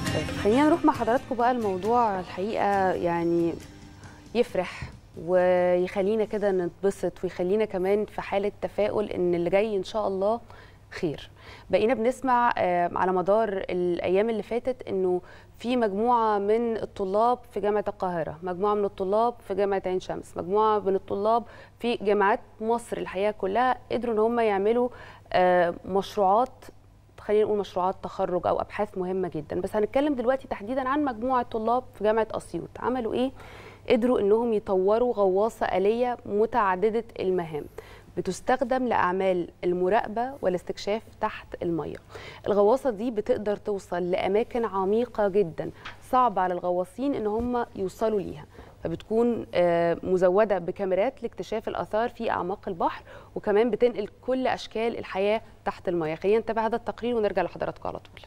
طيب خلينا نروح مع حضراتكم بقى الموضوع الحقيقه يعني يفرح ويخلينا كده نتبسط ويخلينا كمان في حاله تفاؤل ان اللي جاي ان شاء الله خير بقينا بنسمع آه، على مدار الايام اللي فاتت انه في مجموعه من الطلاب في جامعه القاهره مجموعه من الطلاب في جامعه عين شمس مجموعه من الطلاب في جامعات مصر الحقيقه كلها قدروا ان هم يعملوا آه، مشروعات خلينا نقول مشروعات تخرج او ابحاث مهمه جدا بس هنتكلم دلوقتي تحديدا عن مجموعه طلاب في جامعه اسيوط عملوا ايه قدروا انهم يطوروا غواصه اليه متعدده المهام بتستخدم لاعمال المراقبه والاستكشاف تحت الميه الغواصه دي بتقدر توصل لاماكن عميقه جدا صعب على الغواصين ان هم يوصلوا ليها فبتكون آه، مزوده بكاميرات لاكتشاف الاثار في اعماق البحر وكمان بتنقل كل اشكال الحياه تحت الميه خلينا نتابع هذا التقرير ونرجع لحضراتكم على طول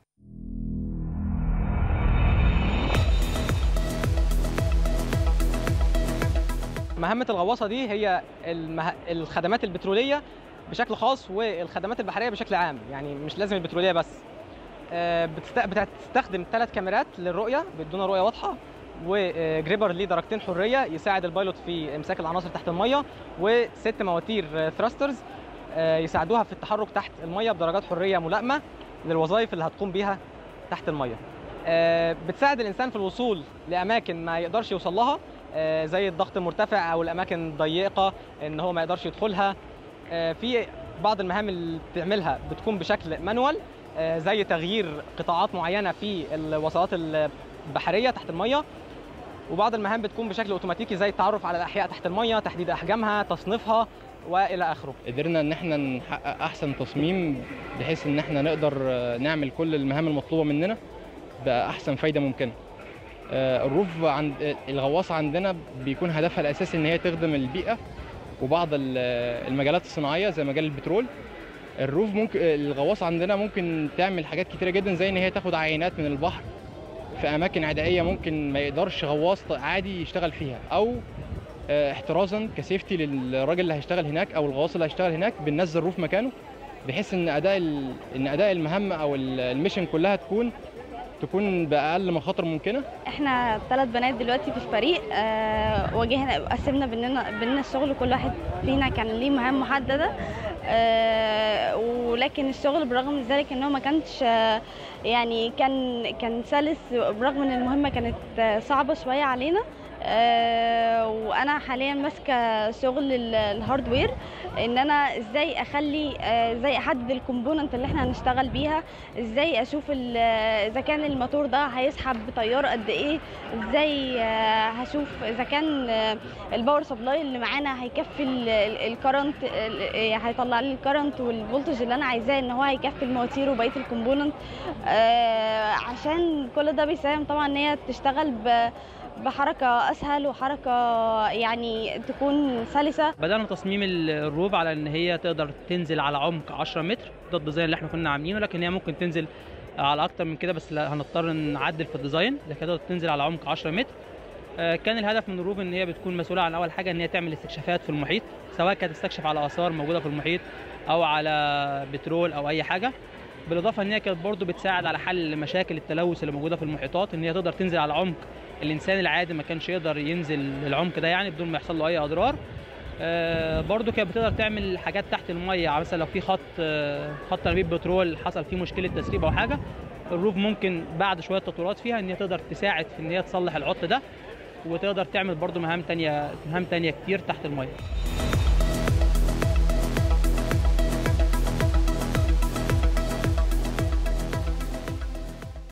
مهمة الغواصة دي هي المه... الخدمات البترولية بشكل خاص والخدمات البحرية بشكل عام يعني مش لازم البترولية بس آه، بتست... بتستخدم ثلاث كاميرات للرؤية بيدونا رؤية واضحة وجريبر ليه درجتين حرية يساعد البايلوت في إمساك العناصر تحت المية وست مواتير ثراسترز يساعدوها في التحرك تحت المية بدرجات حرية ملائمة للوظائف اللي هتقوم بيها تحت المية آه، بتساعد الإنسان في الوصول لأماكن ما يقدرش يوصل لها آه، زي الضغط المرتفع او الاماكن الضيقه ان هو ما يقدرش يدخلها آه، في بعض المهام اللي بتعملها بتكون بشكل مانوال آه، زي تغيير قطاعات معينه في الوصلات البحريه تحت الميه وبعض المهام بتكون بشكل اوتوماتيكي زي التعرف على الاحياء تحت الميه تحديد احجامها تصنيفها والى اخره قدرنا ان احنا نحقق احسن تصميم بحيث ان احنا نقدر آه، نعمل كل المهام المطلوبه مننا باحسن فايده ممكنه آه، الروف عند آه، الغواصه عندنا بيكون هدفها الاساسي ان هي تخدم البيئه وبعض ال- آه، المجالات الصناعيه زي مجال البترول الروف ممكن الغواصه عندنا ممكن تعمل حاجات كتيره جدا زي ان هي تاخد عينات من البحر في اماكن عدائيه ممكن ما يقدرش غواص عادي يشتغل فيها او آه، احترازا كسيفتي للراجل اللي هيشتغل هناك او الغواص اللي هيشتغل هناك بننزل روف مكانه بحيث ان اداء ال- ان اداء المهمه او ال- الميشن كلها تكون تكون باقل مخاطر ممكنه احنا ثلاث بنات دلوقتي في الفريق آه واجهنا قسمنا بيننا بيننا الشغل كل واحد فينا كان ليه مهام محدده آه ولكن الشغل برغم من ذلك ان هو ما كانش آه يعني كان كان سلس برغم ان المهمه كانت آه، صعبه شويه علينا آه وانا حاليا ماسكه شغل ال- الهاردوير ان انا ازاي اخلي آه، ازاي احدد الكومبوننت اللي احنا هنشتغل بيها ازاي اشوف ال- اذا كان الموتور ده هيسحب تيار قد ايه ازاي آه، هشوف اذا كان آه، الباور سبلاي اللي معانا هيكفي الكرنت هيطلع لي الكرنت والفولتج اللي انا عايزاه ان هو هيكفي المواتير وبقيه الكومبوننت عشان كل ده بيساهم طبعا ان هي تشتغل ب- بحركه اسهل وحركه يعني تكون سلسه بدأنا تصميم ال- الروب على ان هي تقدر تنزل على عمق 10 متر ده الديزاين اللي احنا كنا عاملينه لكن هي ممكن تنزل على اكتر من كده بس لا هنضطر نعدل في الديزاين لكن تقدر تنزل على عمق 10 متر آه، كان الهدف من الروب ان هي بتكون مسؤوله عن اول حاجه ان هي تعمل استكشافات في المحيط سواء كانت تستكشف على اثار موجوده في المحيط او على بترول او اي حاجه بالاضافه ان هي كانت برضه بتساعد على حل مشاكل التلوث اللي موجوده في المحيطات ان هي تقدر تنزل على عمق الانسان العادي ما كانش يقدر ينزل للعمق ده يعني بدون ما يحصل له اي اضرار آه، برضو كانت بتقدر تعمل حاجات تحت الميه يعني مثلا لو في خط آه، خط انابيب بترول حصل فيه مشكله تسريب او حاجه الروف ممكن بعد شويه تطويرات فيها ان هي تقدر تساعد في ان هي تصلح العطل ده وتقدر تعمل برضو مهام تانية مهام تانية كتير تحت الميه